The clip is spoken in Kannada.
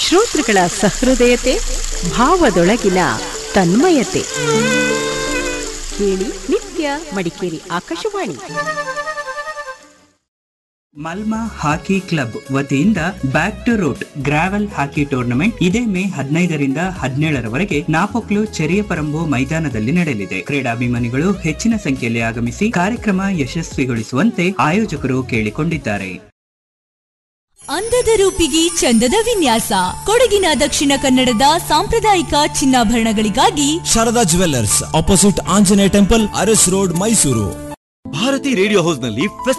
ಶ್ರೋತೃಗಳ ಸಹೃದಯತೆ ಭಾವದೊಳಗಿನ ತನ್ಮಯತೆ ಕೇಳಿ ನಿತ್ಯ ಮಡಿಕೇರಿ ಆಕಾಶವಾಣಿ ಮಲ್ಮಾ ಹಾಕಿ ಕ್ಲಬ್ ವತಿಯಿಂದ back to root gravel hockey tournament ಇದೇ ಮೇ ಹದಿನೈದರಿಂದ ಹದಿನೇಳರವರೆಗೆ ನಾಪೊಕ್ಲು ಚೆರಿಯಪರಂಬು ಮೈದಾನದಲ್ಲಿ ನಡೆಯಲಿದೆ ಕ್ರೀಡಾಭಿಮಾನಿಗಳು ಹೆಚ್ಚಿನ ಸಂಖ್ಯೆಯಲ್ಲಿ ಆಗಮಿಸಿ ಕಾರ್ಯಕ್ರಮ ಯಶಸ್ವಿಗೊಳಿಸುವಂತೆ ಆಯೋಜಕರು ಕೇಳಿಕೊಂಡಿದ್ದಾರೆ ಅಂದದ ರೂಪಿಗೆ ಚಂದದ ವಿನ್ಯಾಸ ಕೊಡಗಿನ ದಕ್ಷಿಣ ಕನ್ನಡದ ಸಾಂಪ್ರದಾಯಿಕ ಚಿನ್ನಾಭರಣಗಳಿಗಾಗಿ Sharada jewellers opposite Anjaneya temple Aras road Mysuru Bharati radio house ನಲ್ಲಿ